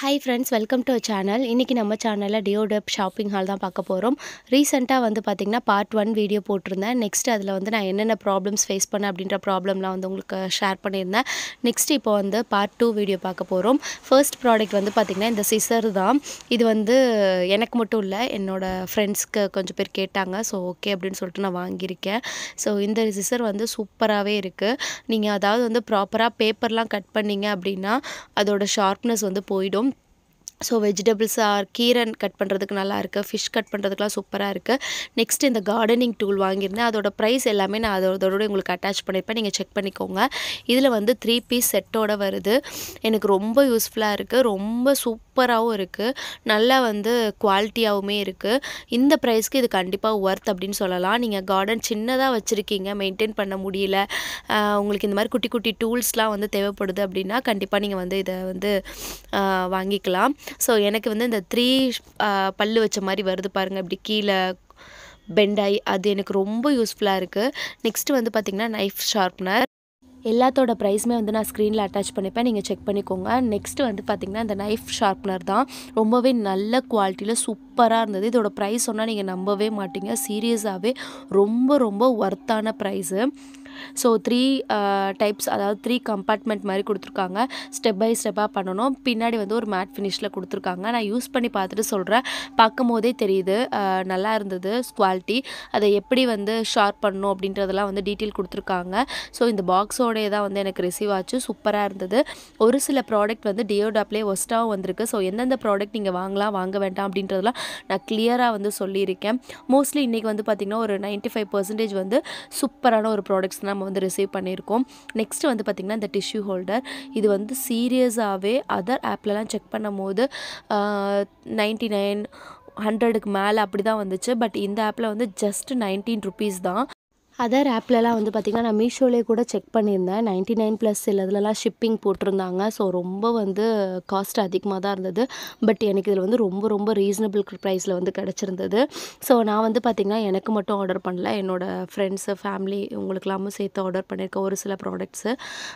hi friends welcome to channel இன்றைக்கி நம்ம சேனலில் டியோடப் ஷாப்பிங் ஹால் தான் பார்க்க போகிறோம் ரீசெண்டாக வந்து பார்த்திங்கன்னா பார்ட் ஒன் வீடியோ போட்டிருந்தேன் நெக்ஸ்ட் அதில் வந்து நான் என்னென்ன ப்ராப்ளம்ஸ் ஃபேஸ் பண்ணேன் அப்படின்ற ப்ராப்ளம்லாம் வந்து உங்களுக்கு ஷேர் பண்ணியிருந்தேன் நெக்ஸ்ட் இப்போ வந்து பார்ட் டூ வீடியோ பார்க்க போகிறோம் ஃபர்ஸ்ட் ப்ராடக்ட் வந்து பார்த்திங்கன்னா இந்த சிசர் தான் இது வந்து எனக்கு மட்டும் இல்லை என்னோடய ஃப்ரெண்ட்ஸ்க்கு கொஞ்சம் பேர் கேட்டாங்க ஸோ ஓகே அப்படின்னு சொல்லிட்டு நான் வாங்கியிருக்கேன் ஸோ இந்த சிசர் வந்து சூப்பராகவே இருக்குது நீங்கள் அதாவது வந்து ப்ராப்பராக பேப்பர்லாம் கட் பண்ணீங்க அப்படின்னா அதோட ஷார்ப்னஸ் வந்து போயிடும் ஸோ வெஜிடபிள்ஸ் ஆர் கீரை கட் பண்ணுறதுக்கு நல்லா இருக்குது ஃபிஷ் கட் பண்ணுறதுக்குலாம் சூப்பராக இருக்குது நெக்ஸ்ட் இந்த கார்டனிங் டூல் வாங்கியிருந்தேன் அதோட ப்ரைஸ் எல்லாமே நான் அதோட அதோட உங்களுக்கு அட்டாச் பண்ணியிருப்பேன் நீங்கள் செக் பண்ணிக்கோங்க இதில் வந்து த்ரீ பீஸ் செட்டோட வருது எனக்கு ரொம்ப யூஸ்ஃபுல்லாக இருக்குது ரொம்ப சூப்பராகவும் இருக்குது நல்லா வந்து குவாலிட்டியாகவுமே இருக்குது இந்த ப்ரைஸ்க்கு இது கண்டிப்பாக ஒர்த் அப்படின்னு சொல்லலாம் நீங்கள் கார்டன் சின்னதாக வச்சுருக்கீங்க மெயின்டைன் பண்ண முடியல ஆஹ் உங்களுக்கு இந்த மாதிரி குட்டி குட்டி டூல்ஸ்லாம் வந்து தேவைப்படுது அப்படின்னா கண்டிப்பாக நீங்கள் வந்து இதை வந்து ஆஹ் வாங்கிக்கலாம் ஸோ எனக்கு வந்து இந்த த்ரீ பல்லு வச்ச மாதிரி வருது பாருங்கள் இப்படி கீழே பெண்டாய் அது எனக்கு ரொம்ப யூஸ்ஃபுல்லாக இருக்குது நெக்ஸ்ட்டு வந்து பார்த்திங்கன்னா நைஃப் ஷார்ப்னர் எல்லாத்தோட ப்ரைஸுமே வந்து நான் ஸ்க்ரீனில் அட்டாச் பண்ணிப்பேன் நீங்கள் செக் பண்ணிக்கோங்க நெக்ஸ்ட்டு வந்து பார்த்திங்கன்னா இந்த நைஃப் ஷார்ப்னர் தான் ரொம்பவே நல்ல குவாலிட்டியில் சூப்பராக இருந்தது இதோட ப்ரைஸ் சொன்னால் நீங்கள் நம்பவே மாட்டீங்க சீரியஸாகவே ரொம்ப ரொம்ப ஒர்த்தான ப்ரைஸு ஸோ த்ரீ டைப்ஸ் அதாவது த்ரீ கம்பார்ட்மெண்ட் மாதிரி கொடுத்துருக்காங்க ஸ்டெப் பை ஸ்டெப்பாக பண்ணணும் பின்னாடி வந்து ஒரு மேட் ஃபினிஷில் கொடுத்துருக்காங்க நான் யூஸ் பண்ணி பார்த்துட்டு சொல்கிறேன் பார்க்கும் போதே தெரியுது அஹ், நல்லா இருந்தது குவாலிட்டி அதை எப்படி வந்து ஷார்ப் பண்ணணும் அப்படின்றதெல்லாம் வந்து டீட்டெயில் கொடுத்துருக்காங்க ஸோ இந்த பாக்ஸோடய தான் வந்து எனக்கு ரிசீவ் ஆச்சு சூப்பராக இருந்தது ஒரு சில ப்ராடக்ட் வந்து டியோடாப்லேயே ஒஸ்ட்டாகவும் வந்திருக்கு ஸோ எந்தெந்த ப்ராடக்ட் நீங்கள் வாங்கலாம் வாங்க வேண்டாம் அப்படின்றதெல்லாம் நான் கிளியராக வந்து சொல்லியிருக்கேன் மோஸ்ட்லி இன்றைக்கி வந்து பார்த்திங்கன்னா ஒரு 95% ஃபைவ் பர்சன்டேஜ் வந்து சூப்பரான ஒரு ப்ராடக்ட்ஸ் நம்ம வந்து ரிசீவ் பண்ணியிருக்கோம் நெக்ஸ்ட் வந்து பார்த்திங்கன்னா இந்த டிஷ்யூ ஹோல்டர் இது வந்து சீரியஸாகவே அதர் ஆப்லலாம் செக் பண்ணும் போது நைன்டி நைன் ஹண்ட்ரடுக்கு மேலே அப்படி தான் வந்துச்சு பட் இந்த ஆப்பில் வந்து ஜஸ்ட் நைன்டீன் ருபீஸ் தான் அதர் ஆப்லலாம் வந்து பார்த்திங்கன்னா நான் மீஷோலே கூட செக் பண்ணியிருந்தேன் நைன்ட்டி நைன் ப்ளஸ் சிலதுலலாம் ஷிப்பிங் போட்டிருந்தாங்க ஸோ ரொம்ப வந்து காஸ்ட் அதிகமாக தான் இருந்தது பட் எனக்கு இதில் வந்து ரொம்ப ரொம்ப ரீசனபிள் ப்ரைஸில் வந்து கிடச்சிருந்தது ஸோ நான் வந்து பார்த்திங்கன்னா எனக்கு மட்டும் ஆர்டர் பண்ணல என்னோடய ஃப்ரெண்ட்ஸு ஃபேமிலி உங்களுக்கெல்லாமும் சேர்த்து ஆர்டர் பண்ணியிருக்கேன் ஒரு சில ப்ராடக்ட்ஸு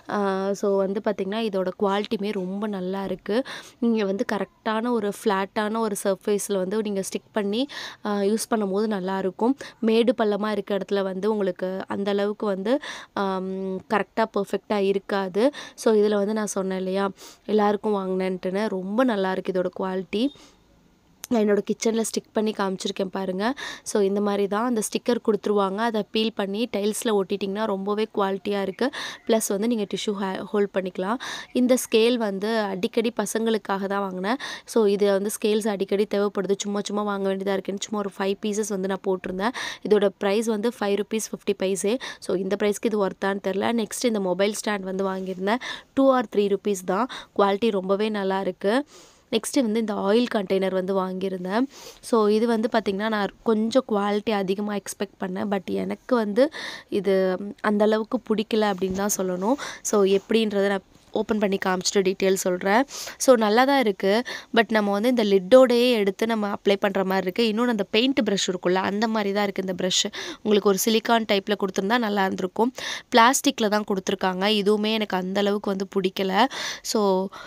ஸோ வந்து பார்த்திங்கன்னா இதோட குவாலிட்டியுமே ரொம்ப நல்லா இருக்குது நீங்கள் வந்து கரெக்டான ஒரு ஃப்ளாட்டான ஒரு சர்ஃபேஸில் வந்து நீங்கள் ஸ்டிக் பண்ணி யூஸ் பண்ணும்போது நல்லாயிருக்கும் மேடு பள்ளமாக இருக்க இடத்துல வந்து உங்களுக்கு அந்த அளவுக்கு வந்து கரெக்டாக பர்ஃபெக்டாக இருக்காது ஸோ இதில் வந்து நான் சொன்னேன் இல்லையா எல்லாருக்கும் வாங்கினேன்ட்டுன்னு ரொம்ப நல்லா இருக்குது இதோட குவாலிட்டி நான் என்னோடய கிச்சனில் ஸ்டிக் பண்ணி காமிச்சிருக்கேன் பாருங்கள் ஸோ இந்த மாதிரி தான் அந்த ஸ்டிக்கர் கொடுத்துருவாங்க அதை பீல் பண்ணி டைல்ஸில் ஒட்டிட்டிங்கன்னா ரொம்பவே குவாலிட்டியாக இருக்குது ப்ளஸ் வந்து நீங்கள் டிஷ்யூ ஹே ஹோல்ட் பண்ணிக்கலாம் இந்த ஸ்கேல் வந்து அடிக்கடி பசங்களுக்காக தான் வாங்கினேன் ஸோ இது வந்து ஸ்கேல்ஸ் அடிக்கடி தேவைப்படுது சும்மா சும்மா வாங்க வேண்டியதாக இருக்குன்னு சும்மா ஒரு ஃபைவ் பீசஸ் வந்து நான் போட்டிருந்தேன் இதோட ப்ரைஸ் வந்து five rupees fifty paise so இந்த ப்ரைஸ்க்கு இது ஒர்த்தான்னு தெரில நெக்ஸ்ட் இந்த மொபைல் ஸ்டாண்ட் வந்து வாங்கியிருந்தேன் டூ ஆர் த்ரீ ருபீஸ் தான் குவாலிட்டி ரொம்பவே நல்லா இருக்குது நெக்ஸ்ட்டு வந்து இந்த ஆயில் கண்டெய்னர் வந்து வாங்கியிருந்தேன் ஸோ இது வந்து பார்த்திங்கன்னா நான் கொஞ்சம் குவாலிட்டி அதிகமாக எக்ஸ்பெக்ட் பண்ணேன் பட் எனக்கு வந்து இது அந்த அளவுக்கு பிடிக்கல அப்படின்னு தான் சொல்லணும் ஸோ எப்படின்றத நான் ஓப்பன் பண்ணி காமிச்சிட்டு டீட்டெயில் சொல்கிறேன் ஸோ நல்லா தான் இருக்குது பட் நம்ம வந்து இந்த லிட்டோடையே எடுத்து நம்ம அப்ளை பண்ணுற மாதிரி இருக்குது இன்னொன்று அந்த பெயிண்ட் ப்ரஷ் இருக்குல்ல அந்த மாதிரி தான் இருக்குது இந்த ப்ரஷ் உங்களுக்கு ஒரு சிலிக்கான் டைப்பில் கொடுத்துருந்தா நல்லா இருந்திருக்கும் பிளாஸ்டிக்கில் தான் கொடுத்துருக்காங்க இதுவுமே எனக்கு அந்த அளவுக்கு வந்து பிடிக்கல ஸோ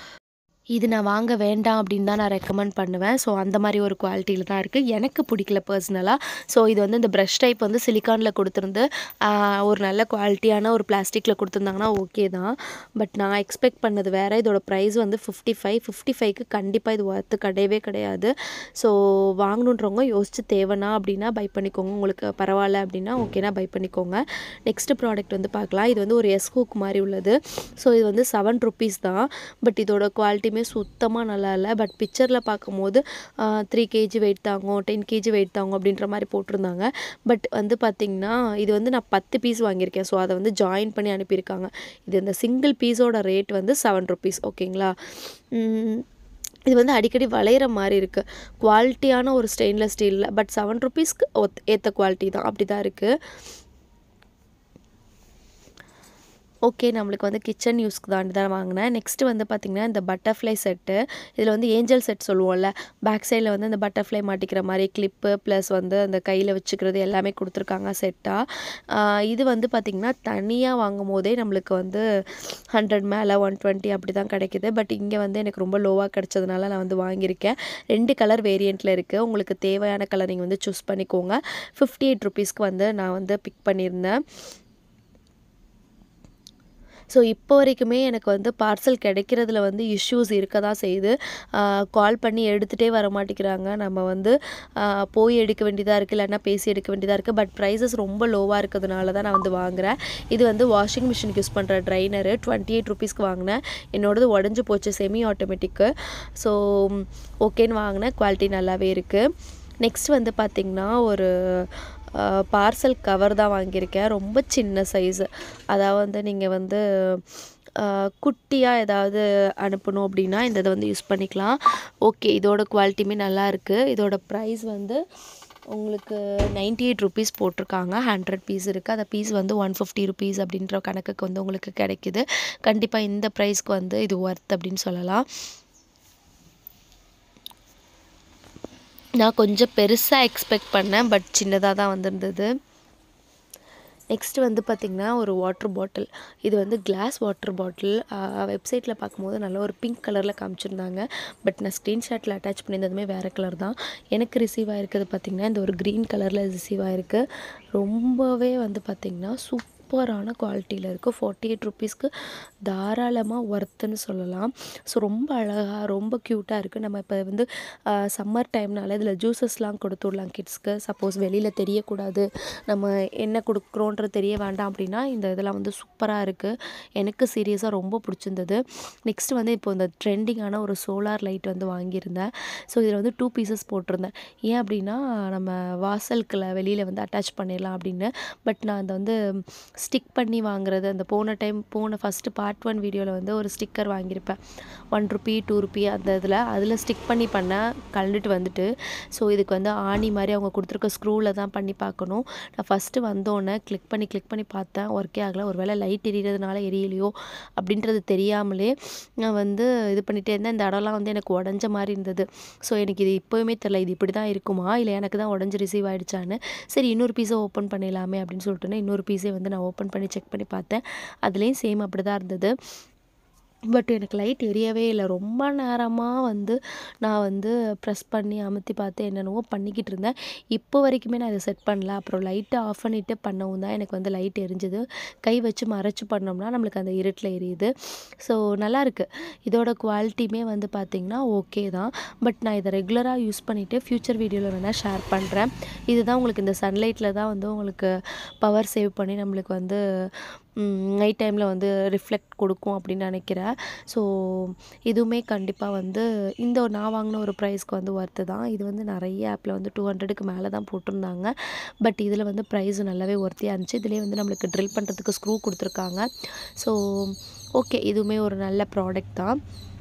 இது நான் வாங்க வேண்டாம் அப்படின்னு தான் நான் ரெக்கமெண்ட் பண்ணுவேன் ஸோ அந்த மாதிரி ஒரு குவாலிட்டியில் தான் இருக்குது எனக்கு பிடிக்கல பர்சனலாக ஸோ இது வந்து இந்த ப்ரஷ் டைப் வந்து சிலிக்கானில் கொடுத்துருந்து ஆஹ், ஒரு நல்ல குவாலிட்டியான ஒரு பிளாஸ்டிக்கில் கொடுத்துருந்தாங்கன்னா ஓகே தான் பட் நான் எக்ஸ்பெக்ட் பண்ணது வேறு இதோட ப்ரைஸ் வந்து ஃபிஃப்டி ஃபைவ் ஃபிஃப்டி ஃபைவ்க்கு கண்டிப்பாக இது ஒர்த்து கிடையவே கிடையாது ஸோ வாங்கணுன்றவங்க யோசிச்சு தேவைன்னா அப்படின்னா பை பண்ணிக்கோங்க உங்களுக்கு பரவாயில்ல அப்படின்னா ஓகேனா பை பண்ணிக்கோங்க நெக்ஸ்ட் ப்ராடக்ட் வந்து பார்க்கலாம் இது வந்து ஒரு எஸ் ஹூக் மாதிரி உள்ளது ஸோ இது வந்து செவன் ருபீஸ் தான் பட் இதோட குவாலிட்டியுமே சுத்தமாக நல்லா இல்லை பட் பிக்சரில் பார்க்கும்போது த்ரீ கேஜி வெயிட் தாங்கும் டென் கேஜி வெயிட் தாங்கும் அப்படின்ற மாதிரி போட்டிருந்தாங்க பட் வந்து பார்த்திங்கன்னா இது வந்து நான் பத்து பீஸ் வாங்கியிருக்கேன் ஸோ அதை வந்து ஜாயின் பண்ணி அனுப்பியிருக்காங்க இது இந்த சிங்கிள் பீஸோட ரேட் வந்து செவன் ருபீஸ் ஓகேங்களா உம், இது வந்து அடிக்கடி வளையிற மாதிரி இருக்குது குவாலிட்டியான ஒரு ஸ்டெயின்லெஸ் ஸ்டீலில் பட் செவன் ருபீஸ்க்கு ஒத் ஏற்ற குவாலிட்டி தான் அப்படி தான் இருக்குது ஓகே நம்மளுக்கு வந்து கிச்சன் யூஸ்க்கு தான் தான் வாங்கினேன் நெக்ஸ்ட்டு வந்து பார்த்திங்கன்னா இந்த பட்டர்ஃப்ளை செட்டு இதில் வந்து ஏஞ்சல் செட் சொல்லுவோம்ல பேக் சைடில் வந்து இந்த பட்டர்ஃப்ளை மாட்டிக்கிற மாதிரி கிளிப்பு ப்ளஸ் வந்து அந்த கையில் வச்சுக்கிறது எல்லாமே கொடுத்துருக்காங்க செட்டாக இது வந்து பார்த்திங்கன்னா தனியாக வாங்கும் போதே நம்மளுக்கு வந்து ஹண்ட்ரட் மேலே ஒன் டுவெண்ட்டி அப்படி தான் கிடைக்குது பட் இங்கே வந்து எனக்கு ரொம்ப லோவாக கிடச்சதுனால நான் வந்து வாங்கியிருக்கேன் ரெண்டு கலர் வேரியண்ட்டில் இருக்குது உங்களுக்கு தேவையான கலர் நீங்கள் வந்து சூஸ் பண்ணிக்கோங்க ஃபிஃப்டி எயிட் ருபீஸ்க்கு வந்து நான் வந்து பிக் பண்ணியிருந்தேன் ஸோ இப்போ வரைக்குமே எனக்கு வந்து பார்சல் கிடைக்கிறதுல வந்து இஷ்யூஸ் இருக்க தான் செய்யுது கால் பண்ணி எடுத்துகிட்டே வர மாட்டேங்கிறாங்க நம்ம வந்து ஆஹ் போய் எடுக்க வேண்டியதாக இருக்குது இல்லைன்னா பேசி எடுக்க வேண்டியதாக இருக்குது பட் ப்ரைஸஸ் ரொம்ப லோவாக இருக்கிறதுனால தான் நான் வந்து வாங்குகிறேன் இது வந்து வாஷிங் மிஷினுக்கு யூஸ் பண்ணுற ட்ரைனரு டுவெண்ட்டி எயிட் ருபீஸ்க்கு வாங்கினேன் என்னோடது உடஞ்சி போச்சு செமி ஆட்டோமேட்டிக்கு ஸோ ஓகேன்னு வாங்கினேன் குவாலிட்டி நல்லாவே இருக்குது நெக்ஸ்ட் வந்து பார்த்திங்கன்னா ஒரு பார்சல் கவர் தான் வாங்கியிருக்கேன் ரொம்ப சின்ன சைஸு அதாவது வந்து நீங்கள் வந்து குட்டியாக ஏதாவது அனுப்பணும் அப்படின்னா இந்த இதை வந்து யூஸ் பண்ணிக்கலாம் ஓகே இதோட குவாலிட்டியுமே நல்லா இருக்குது இதோட ப்ரைஸ் வந்து உங்களுக்கு நைன்டி எயிட் ருபீஸ் போட்டிருக்காங்க ஹண்ட்ரட் பீஸ் இருக்குது அந்த பீஸ் வந்து ஒன் ஃபிஃப்டி ருபீஸ் அப்படின்ற கணக்குக்கு வந்து உங்களுக்கு கிடைக்குது கண்டிப்பாக இந்த ப்ரைஸ்க்கு வந்து இது ஒர்த் அப்படின்னு சொல்லலாம் நான் கொஞ்சம் பெருசாக எக்ஸ்பெக்ட் பண்ணேன் பட் சின்னதாக தான் வந்திருந்தது நெக்ஸ்ட் வந்து பார்த்திங்கன்னா ஒரு வாட்டர் பாட்டில் இது வந்து கிளாஸ் வாட்டர் பாட்டில் வெப்சைட்டில் பார்க்கும்போது நல்ல ஒரு பிங்க் கலரில் காமிச்சிருந்தாங்க பட் நான் ஸ்க்ரீன்ஷாட்டில் அட்டாச் பண்ணியிருந்ததுமே வேறு கலர் தான் எனக்கு ரிசீவ் ஆகிருக்கிறது பார்த்திங்கன்னா இந்த ஒரு க்ரீன் கலரில் ரிசீவ் ஆகிருக்கு ரொம்பவே வந்து பார்த்திங்கன்னா சூப் சூப்பரான குவாலிட்டியில் இருக்குது ஃபார்ட்டி எயிட் ருபீஸ்க்கு தாராளமாக ஒர்த்துன்னு சொல்லலாம் ஸோ ரொம்ப அழகாக ரொம்ப க்யூட்டாக இருக்குது நம்ம இப்போ வந்து சம்மர் டைம்னால இதில் ஜூஸஸ்லாம் கொடுத்து விடலாம் கிட்ஸ்க்கு சப்போஸ் வெளியில் தெரியக்கூடாது நம்ம என்ன கொடுக்குறோன்றது தெரிய வேண்டாம் அப்படின்னா இந்த இதெல்லாம் வந்து சூப்பராக இருக்குது எனக்கு சீரியஸாக ரொம்ப பிடிச்சிருந்தது நெக்ஸ்ட் வந்து இப்போ இந்த ட்ரெண்டிங்கான ஒரு சோலார் லைட் வந்து வாங்கியிருந்தேன் ஸோ இதில் வந்து டூ பீசஸ் போட்டிருந்தேன் ஏன் அப்படின்னா நம்ம வாசலுக்குள்ள வெளியில் வந்து அட்டாச் பண்ணிடலாம் அப்படின்னு பட் நான் அந்த வந்து ஸ்டிக் பண்ணி வாங்குறது அந்த போன டைம் போன ஃபஸ்ட்டு பார்ட் ஒன் வீடியோவில் வந்து ஒரு ஸ்டிக்கர் வாங்கியிருப்பேன் ஒன் ருப்பி டூ ருப்பி அந்த இதில் அதில் ஸ்டிக் பண்ணி பண்ண கலந்துட்டு வந்துட்டு ஸோ இதுக்கு வந்து ஆணி மாதிரி அவங்க கொடுத்துருக்க ஸ்க்ரூவில் தான் பண்ணி பார்க்கணும் நான் ஃபஸ்ட்டு வந்தோடனே கிளிக் பண்ணி கிளிக் பண்ணி பார்த்தேன் ஒர்க்கே ஆகலை ஒரு வேளை லைட் எரியறதுனால எரியலையோ அப்படின்றது தெரியாமலே நான் வந்து இது பண்ணிகிட்டே இருந்தேன் இந்த இடம்லாம் வந்து எனக்கு உடஞ்ச மாதிரி இருந்தது ஸோ எனக்கு இது இப்போவுமே தெரில இது இப்படி தான் இருக்குமா இல்லை எனக்கு தான் உடஞ்சி ரிசீவ் ஆகிடுச்சான்னு சரி இன்னொரு பீஸை ஓப்பன் பண்ணிடலாமே அப்படின்னு சொல்லிட்டு இன்னொரு பீஸே வந்து நான் ஓப்பன் பண்ணி செக் பண்ணி பார்த்தேன் அதுலேயும் சேம் அப்படி தான் இருந்தது பட் எனக்கு லைட் எரியவே இல்லை ரொம்ப நேரமாக வந்து நான் வந்து ப்ரெஸ் பண்ணி அமுத்தி பார்த்து என்னென்னவோ பண்ணிக்கிட்டு இருந்தேன் இப்போ வரைக்குமே நான் இதை செட் பண்ணல அப்புறம் லைட்டை ஆஃப் பண்ணிவிட்டு பண்ணவும் தான் எனக்கு வந்து லைட் எரிஞ்சுது கை வச்சு மறைச்சு பண்ணோம்னா நம்மளுக்கு அந்த இருட்டில் எரியுது ஸோ நல்லாயிருக்கு இதோட குவாலிட்டியுமே வந்து பார்த்திங்கன்னா ஓகே தான் பட் நான் இதை ரெகுலராக யூஸ் பண்ணிவிட்டு ஃப்யூச்சர் வீடியோவில் வேணால் ஷேர் பண்ணுறேன் இதுதான் உங்களுக்கு இந்த சன்லைட்டில் தான் வந்து உங்களுக்கு பவர் சேவ் பண்ணி நம்மளுக்கு வந்து நைட் டைமில் வந்து ரிஃப்ளெக்ட் கொடுக்கும் அப்படின்னு நினைக்கிறேன் ஸோ இதுவுமே கண்டிப்பாக வந்து இந்த நான் வாங்கின ஒரு ப்ரைஸ்க்கு வந்து ஒர்த்து தான் இது வந்து நிறைய ஆப்பில் வந்து டூ ஹண்ட்ரடுக்கு மேலே தான் போட்டிருந்தாங்க பட் இதில் வந்து ப்ரைஸ் நல்லாவே ஒர்த்தியாக இருந்துச்சு இதிலே வந்து நம்மளுக்கு ட்ரில் பண்ணுறதுக்கு ஸ்க்ரூ கொடுத்துருக்காங்க ஸோ ஓகே இதுவுமே ஒரு நல்ல ப்ராடக்ட் தான்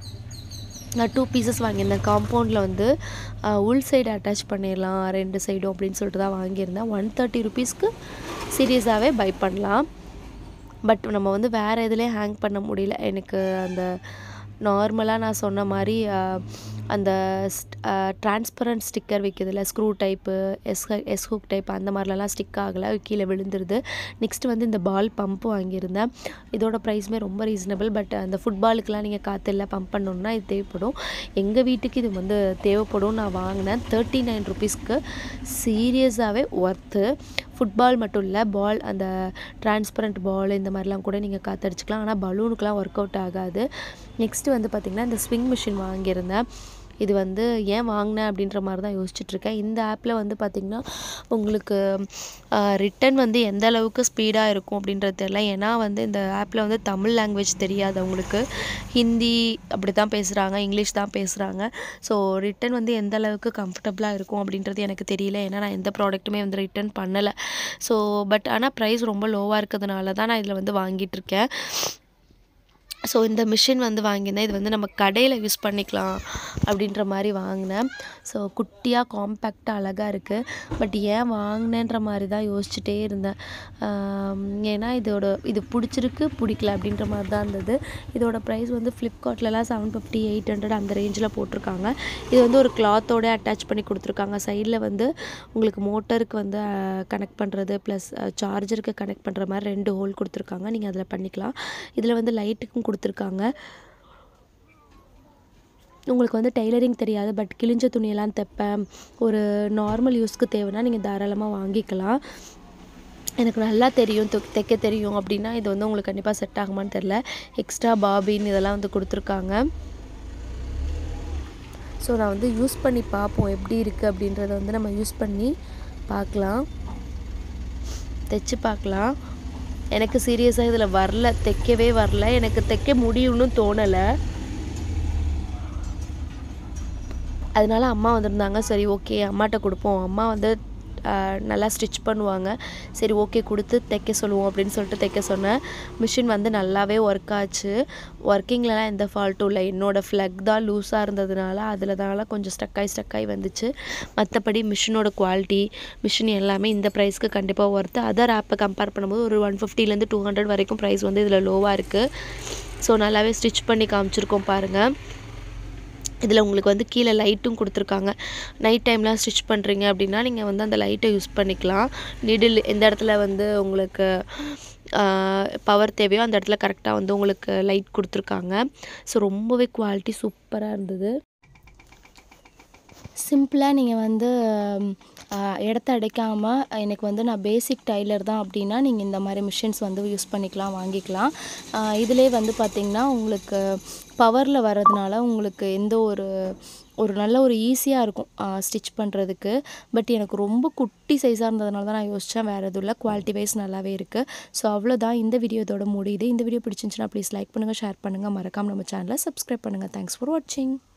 நான் டூ பீசஸ் வாங்கியிருந்தேன் காம்பவுண்டில் வந்து உள் சைடு அட்டாச் பண்ணிடலாம் ரெண்டு சைடும் அப்படின்னு சொல்லிட்டு தான் வாங்கியிருந்தேன் ஒன் தேர்ட்டி ருபீஸ்க்கு சீரியஸாகவே பை பண்ணலாம் பட் நம்ம வந்து வேறு எதுலேயும் ஹேங் பண்ண முடியல எனக்கு அந்த நார்மலாக நான் சொன்ன மாதிரி அந்த டிரான்ஸ்பரண்ட் ஸ்டிக்கர் வைக்கிறதுல screw type S S hook type அந்த மாதிரிலலாம் ஸ்டிக் ஆகலை கீழே விழுந்துருது நெக்ஸ்ட் வந்து இந்த பால் பம்ப் வாங்கியிருந்தேன் இதோட ப்ரைஸுமே ரொம்ப ரீசனபிள் பட் அந்த ஃபுட்பாலுக்கெலாம் நீங்கள் காற்றுல பம்ப் பண்ணணுன்னா இது தேவைப்படும் எங்கள் வீட்டுக்கு இது வந்து தேவைப்படும் நான் வாங்கினேன் தேர்ட்டி நைன் ருபீஸ்க்கு சீரியஸாகவே ஒர்த்து ஃபுட்பால் மட்டும் இல்லை பால் அந்த டிரான்ஸ்பரண்ட் பால் இந்த மாதிரிலாம் கூட நீங்கள் காற்றடிச்சிக்கலாம் ஆனால் பலூனுக்குலாம் ஒர்க் அவுட் ஆகாது நெக்ஸ்ட்டு வந்து பார்த்திங்கன்னா இந்த ஸ்விங் மிஷின் வாங்கியிருந்தேன் இது வந்து ஏன் வாங்கினேன் அப்படின்ற மாதிரி தான் யோசிச்சுட்ருக்கேன் இந்த ஆப்பில் வந்து பார்த்திங்கன்னா உங்களுக்கு ரிட்டன் வந்து எந்த அளவுக்கு ஸ்பீடாக இருக்கும் அப்படின்றது தெரியல ஏன்னா வந்து இந்த ஆப்பில் வந்து தமிழ் லாங்குவேஜ் தெரியாது அவங்களுக்கு ஹிந்தி அப்படி தான் பேசுகிறாங்க இங்கிலீஷ் தான் பேசுகிறாங்க ஸோ ரிட்டன் வந்து எந்த அளவுக்கு கம்ஃபர்டபுளாக இருக்கும் அப்படின்றது எனக்கு தெரியல ஏன்னா நான் எந்த ப்ராடக்ட்டுமே வந்து ரிட்டன் பண்ணலை ஸோ பட் ஆனால் ப்ரைஸ் ரொம்ப லோவாக இருக்கிறதுனால தான் நான் இதில் வந்து வாங்கிட்டு இருக்கேன் ஸோ இந்த மிஷின் வந்து வாங்கியிருந்தேன் இது வந்து நம்ம கடையில் யூஸ் பண்ணிக்கலாம் அப்படின்ற மாதிரி வாங்கினேன் ஸோ குட்டியாக காம்பேக்டாக அழகாக இருக்குது பட் ஏன் வாங்கினேன்ற மாதிரி தான் யோசிச்சுட்டே இருந்தேன் ஆம், ஏன்னா இதோட இது பிடிச்சிருக்கு பிடிக்கல அப்படின்ற மாதிரி தான் இருந்தது இதோட ப்ரைஸ் வந்து ஃப்ளிப்கார்ட்லலாம் செவன் ஃபிஃப்டி எயிட் ஹண்ட்ரட் அந்த ரேஞ்சில் போட்டிருக்காங்க இது வந்து ஒரு கிளாத்தோட அட்டாச் பண்ணி கொடுத்துருக்காங்க சைடில் வந்து உங்களுக்கு மோட்டருக்கு வந்து கனெக்ட் பண்ணுறது ப்ளஸ் சார்ஜருக்கு கனெக்ட் பண்ணுற மாதிரி ரெண்டு ஹோல் கொடுத்துருக்காங்க நீங்கள் அதில் பண்ணிக்கலாம் இதில் வந்து லைட்டுக்கும் கொடுத்துருக்காங்க உங்களுக்கு வந்து டெய்லரிங் தெரியாது பட் கிழிஞ்ச துணியெல்லாம் தைப்பேன் ஒரு நார்மல் யூஸ்க்கு தேவைன்னா நீங்கள் தாராளமாக வாங்கிக்கலாம் எனக்கு நல்லா தெரியும் தைக்க தைக்க தெரியும் அப்படின்னா இது வந்து உங்களுக்கு கண்டிப்பாக செட் ஆகுமான்னு தெரில எக்ஸ்ட்ரா பாபின் இதெல்லாம் வந்து கொடுத்துருக்காங்க ஸோ நான் வந்து யூஸ் பண்ணி பார்ப்போம் எப்படி இருக்குது அப்படின்றத வந்து நம்ம யூஸ் பண்ணி பார்க்கலாம் தைச்சு பார்க்கலாம் எனக்கு சீரியஸாக இதில் வரல தைக்கவே வரல எனக்கு தைக்க முடியும்னு தோணலை அதனால அம்மா வந்திருந்தாங்க சரி ஓகே அம்மாட்ட கொடுப்போம் அம்மா வந்து ஆஹ், நல்லா ஸ்டிச் பண்ணுவாங்க சரி ஓகே கொடுத்து தைக்க சொல்லுவோம் அப்படின்னு சொல்லிட்டு தைக்க சொன்னேன் மிஷின் வந்து நல்லாவே ஒர்க் ஆச்சு ஒர்க்கிங்லலாம் எந்த ஃபால்ட்டும் இல்லை என்னோடய ஃப்ளக் தான் லூஸாக இருந்ததுனால அதில் தான் கொஞ்சம் ஸ்டக்காகி ஸ்டக்காகி வந்துச்சு மற்றபடி மிஷினோட குவாலிட்டி மிஷின் எல்லாமே இந்த ப்ரைஸ்க்கு கண்டிப்பாக ஒர்த்து அதர் ஆப்பை கம்பேர் பண்ணும்போது ஒரு ஒன் ஃபிஃப்டிலேருந்து டூ ஹண்ட்ரட் வரைக்கும் ப்ரைஸ் வந்து இதில் லோவாக இருக்குது ஸோ நல்லாவே ஸ்டிச் பண்ணி காமிச்சிருக்கோம் பாருங்கள் இதில் உங்களுக்கு வந்து கீழே லைட்டும் கொடுத்துருக்காங்க நைட் டைம்லாம் ஸ்டிச் பண்ணுறீங்க அப்படின்னா நீங்கள் வந்து அந்த லைட்டை யூஸ் பண்ணிக்கலாம் நிடில் எந்த இடத்துல வந்து உங்களுக்கு பவர் தேவையோ அந்த இடத்துல கரெக்டாக வந்து உங்களுக்கு லைட் கொடுத்துருக்காங்க ஸோ ரொம்பவே குவாலிட்டி சூப்பராக இருந்தது சிம்பிளாக நீங்கள் வந்து ம், ஆ, இடத்த அடைக்காமல் எனக்கு வந்து நான் பேசிக் டைலர் தான் அப்படின்னா நீங்கள் இந்த மாதிரி மிஷின்ஸ் வந்து யூஸ் பண்ணிக்கலாம் வாங்கிக்கலாம் இதிலே வந்து பார்த்திங்கன்னா உங்களுக்கு பவரில் வர்றதுனால உங்களுக்கு எந்த ஒரு ஒரு நல்ல ஒரு ஈஸியாக இருக்கும் ஸ்டிச் பண்ணுறதுக்கு பட் எனக்கு ரொம்ப குட்டி சைஸாக இருந்ததுனால தான் நான் யோசித்தேன் வேறு எதுவும் இல்லை குவாலிட்டி வைஸ் நல்லாவே இருக்குது ஸோ அவ்வளோதான் இந்த வீடியோ இதோட முடியுது இந்த வீடியோ பிடிச்சிருந்துச்சுன்னா ப்ளீஸ் லைக் பண்ணுங்கள் ஷேர் பண்ணுங்கள் மறக்காமல் நம்ம சேனலை சப்ஸ்கிரைப் பண்ணுங்கள் தேங்க்ஸ் ஃபார் வாட்சிங்